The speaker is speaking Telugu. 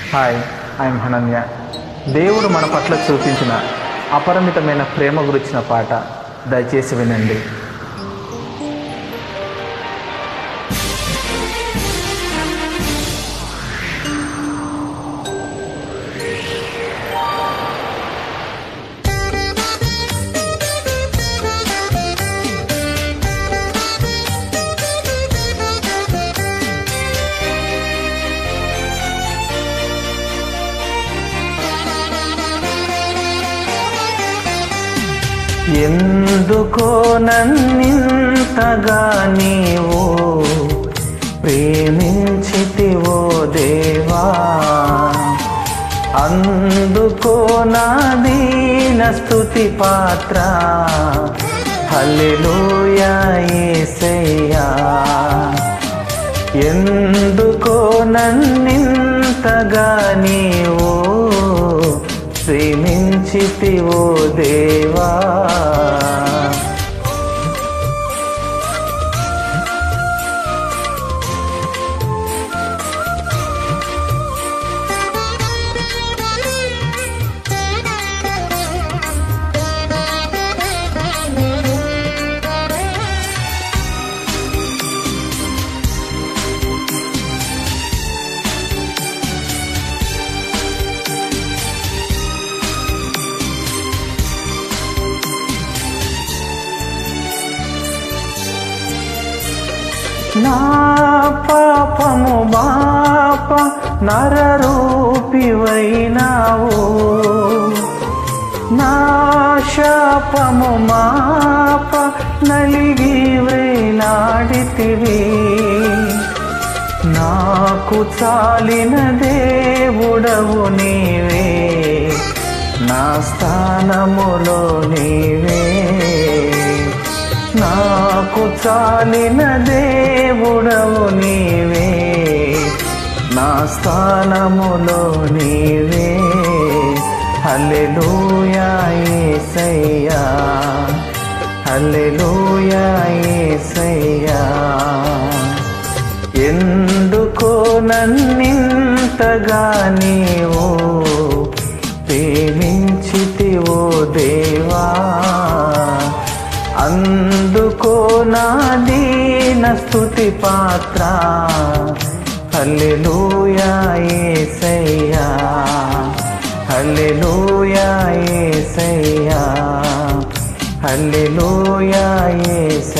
హాయ్ ఐఎమ్ హనన్య దేవుడు మన పట్ల చూపించిన అపరిమితమైన ప్రేమ గురించిన పాట దయచేసి వినండి ఎందుకో నన్నింతగా నీవు ప్రేమించితివో దేవా అందుకో నా దీన స్తుతి పాత్ర హల్లెలూయా యేసయ్యా ఎందుకో నన్నింతగా నీవు ప్రేమించితివో దేవా నా పాపము బాప నరరూపివైనావు నా శాపము మాప నలిగి వ్రేలాడితివి నాకు చాలిన దేవుడవు నీవే నా స్థానములో నీవే నాకు చాలిన దేవుడవు నీవే నా స్థానములో నీవే హల్లెలూయా యేసయ్యా హల్లెలూయా యేసయ్యా ఎందుకో నన్నింతగా నీవు ప్రేమించితివో దేవా అందుకో నా దీన స్తుతి పాత్ర హల్లెలూయా యేసయ్యా హల్లెలూయా యేసయ్యా హల్లెలూయా యేసయ్యా